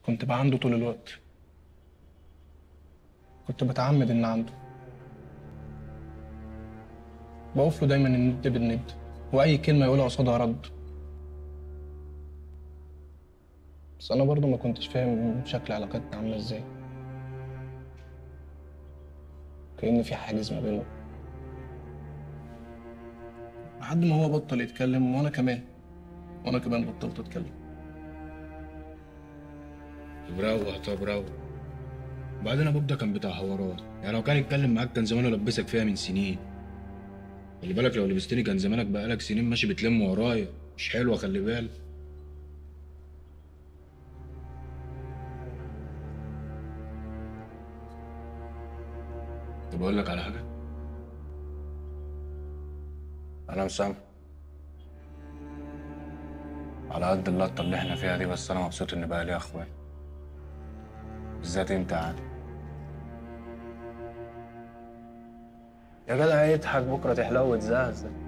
كنت بقى عنده طول الوقت كنت بتعمد إن عنده بقف له دايما الند بالند وأي كلمة يقولها قصادها رد بس أنا برضه ما كنتش فاهم شكل علاقتنا عاملة إزاي كأن في حاجز ما بيننا لحد ما هو بطل يتكلم وأنا كمان وأنا كمان بطلت أتكلم طب روح طب روح وبعدين ابوك ده كان بتاع حوارات يعني لو كان يتكلم معاك كان زمانه لبسك فيها من سنين خلي بالك لو لبستني كان زمانك بقالك سنين ماشي بتلم ورايا مش حلوه خلي بالك طب اقول لك على حاجه انا مسامح على قد اللقطه اللي احنا فيها دي بس انا مبسوط ان بقى لي اخوان بالذات انت يا علي يا جدع اضحك بكره تحلو وتزهزه